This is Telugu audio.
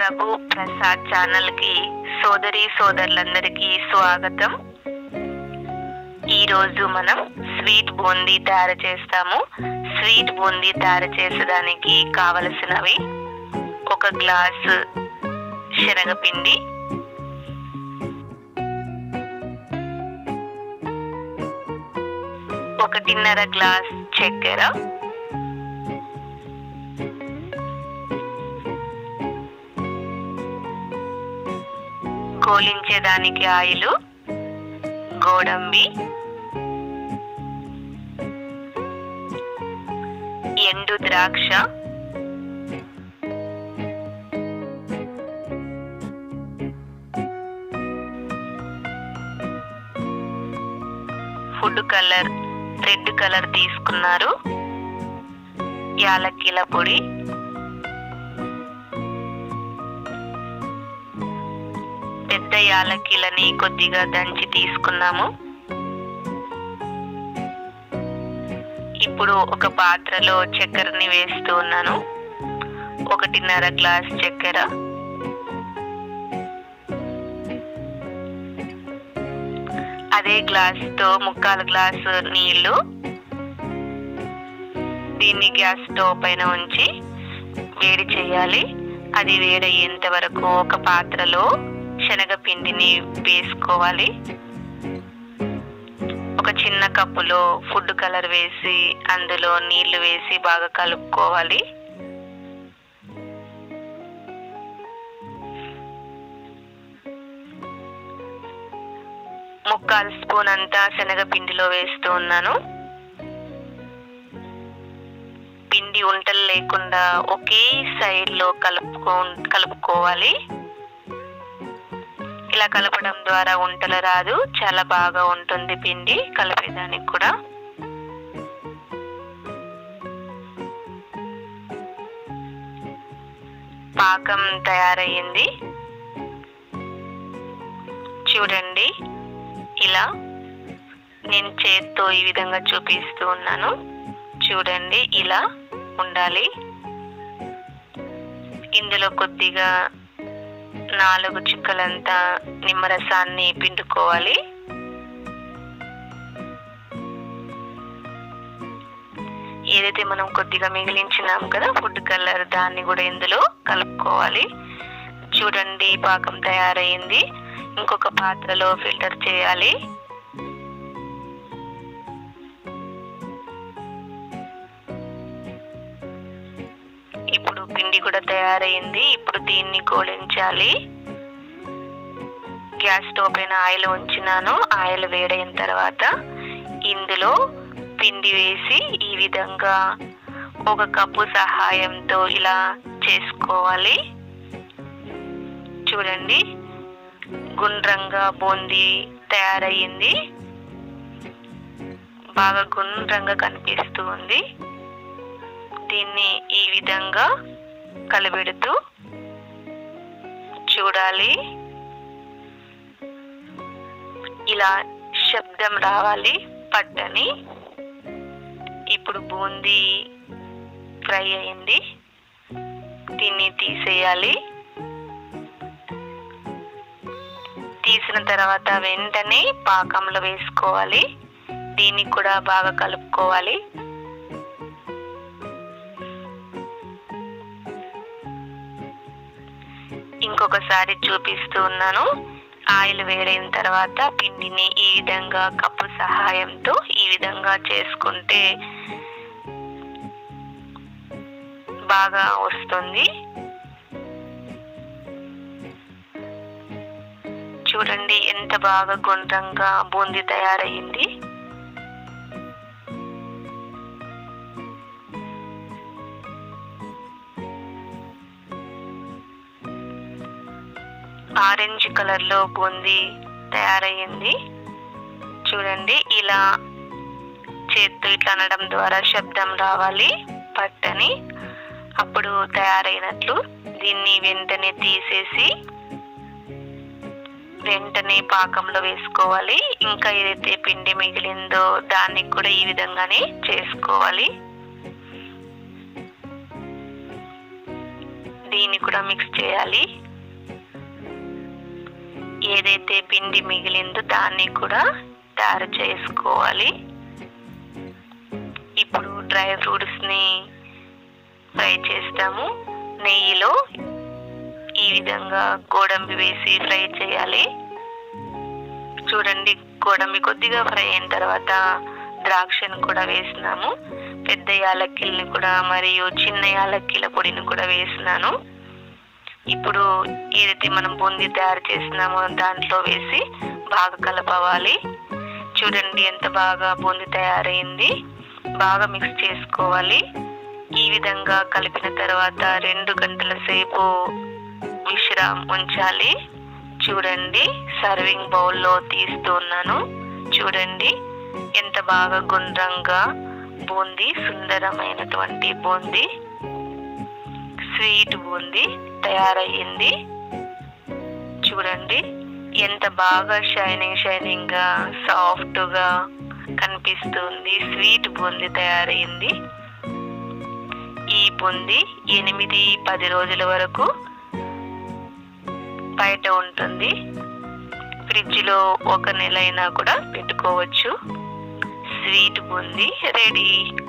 ప్రభు ప్రసాద్ ఛానల్ కి సోదరి సోదరులందరికీ స్వాగతం ఈ రోజు మనం స్వీట్ బూందీ తయారు చేస్తాము స్వీట్ బూందీ తయారు చేసేదానికి కావలసినవి ఒక గ్లాసు శనగపిండి ఒకటిన్నర గ్లాస్ చక్కెర గోలించేదానికి ఆయిలు గోడంబి ఎండు ద్రాక్ష ఫుడ్ కలర్ రెడ్ కలర్ తీసుకున్నారు యాలక్కీల పొడి పెద్ద యాలక్కీలని కొద్దిగా దంచి తీసుకున్నాము ఇప్పుడు ఒక పాత్రలో చక్కెరని వేస్తూ ఉన్నాను ఒకటిన్నర గ్లాస్ చక్కెర అదే గ్లాస్తో ముక్కాలు గ్లాసు నీళ్లు దీన్ని గ్యాస్ స్టవ్ పైన ఉంచి వేడి చేయాలి అది వేడయ్యేంత వరకు ఒక పాత్రలో శనగపిండిని వేసుకోవాలి ఒక చిన్న కప్పులో ఫుడ్ కలర్ వేసి అందులో నీళ్లు వేసి బాగా కలుపుకోవాలి ముక్కాలు స్పూన్ అంతా శనగపిండిలో వేస్తూ ఉన్నాను పిండి ఉంటలు లేకుండా ఒకే సైడ్ లో కలుపుకో కలుపుకోవాలి ఇలా కలపడం ద్వారా ఉంటలు రాదు చాలా బాగా ఉంటుంది పిండి కలిపేదానికి కూడా పాకం తయారయ్యింది చూడండి ఇలా నేను చేత్తో ఈ విధంగా చూపిస్తూ ఉన్నాను చూడండి ఇలా ఉండాలి ఇందులో కొద్దిగా నాలుగు చుక్కలంతా నిమ్మరసాన్ని పిండుకోవాలి ఏదైతే మనం కొద్దిగా మిగిలించినాం కదా ఫుడ్ కలర్ దాన్ని కూడా ఇందులో కలుపుకోవాలి చూడండి పాకం తయారైంది ఇంకొక పాత్రలో ఫిల్టర్ చేయాలి ఇప్పుడు పిండి కూడా తయారైంది ఇప్పుడు దీన్ని గోళించాలి గ్యాస్ స్టవ్ పైన ఆయిల్ ఉంచినాను ఆయిల్ వేడైన తర్వాత ఇందులో పిండి వేసి ఈ విధంగా ఒక కప్పు సహాయంతో ఇలా చేసుకోవాలి చూడండి గుండ్రంగా బూందీ తయారయ్యింది బాగా గుండ్రంగా కనిపిస్తూ ఉంది దీన్ని ఈ విధంగా కలబెడుతూ చూడాలి ఇలా శబ్దం రావాలి పట్టని ఇప్పుడు బూందీ ఫ్రై అయింది దీన్ని తీసేయాలి తీసిన తర్వాత వెంటనే పాకంలో వేసుకోవాలి దీన్ని కూడా బాగా కలుపుకోవాలి ఇంకొకసారి చూపిస్తూ ఉన్నాను ఆయిల్ వేడైన తర్వాత పిండిని ఈ విధంగా కప్పు సహాయంతో ఈ విధంగా చేసుకుంటే బాగా వస్తుంది చూడండి ఎంత బాగా గుండ్రంగా బూందీ తయారయ్యింది ఆరెంజ్ కలర్ లో బూందీ తయారయ్యింది చూడండి ఇలా చేత్తో ఇట్లా అనడం ద్వారా శబ్దం రావాలి పట్టని అప్పుడు తయారైనట్లు దీన్ని వెంటనే తీసేసి వెంటనే పాకంలో వేసుకోవాలి ఇంకా ఏదైతే పిండి మిగిలిందో దానికి కూడా ఈ విధంగానే చేసుకోవాలి దీన్ని కూడా మిక్స్ చేయాలి ఏదైతే పిండి మిగిలిందో దాన్ని కూడా తయారు చేసుకోవాలి ఇప్పుడు డ్రై ఫ్రూట్స్ ని ఫ్రై చేస్తాము నెయ్యిలో ఈ విధంగా గోడంబి వేసి ఫ్రై చేయాలి చూడండి గోడంబి కొద్దిగా ఫ్రై అయిన తర్వాత ద్రాక్షను కూడా వేసినాము పెద్ద యాలక్కిల్ని కూడా మరియు చిన్న యాలక్కిల పొడిని కూడా వేసినాను ఇప్పుడు ఏదైతే మనం బూందీ తయారు చేసినామో దాంట్లో వేసి బాగా కలపవాలి చూడండి ఎంత బాగా బూందీ తయారైంది బాగా మిక్స్ చేసుకోవాలి ఈ విధంగా కలిపిన తర్వాత రెండు గంటల సేపు విశ్రామ్ ఉంచాలి చూడండి సర్వింగ్ బౌల్లో తీస్తున్నాను చూడండి ఎంత బాగా గుండ్రంగా బూందీ సుందరమైనటువంటి బూందీ స్వీట్ బూందీ తయారయ్యింది చూడండి ఎంత బాగా షైనింగ్ షైనింగ్ గా సాఫ్ట్ గా కనిపిస్తుంది స్వీట్ బూందీ తయారైంది ఈ బూందీ ఎనిమిది పది రోజుల వరకు బయట ఉంటుంది ఫ్రిడ్జ్ లో ఒక నెల అయినా కూడా పెట్టుకోవచ్చు స్వీట్ బూందీ రెడీ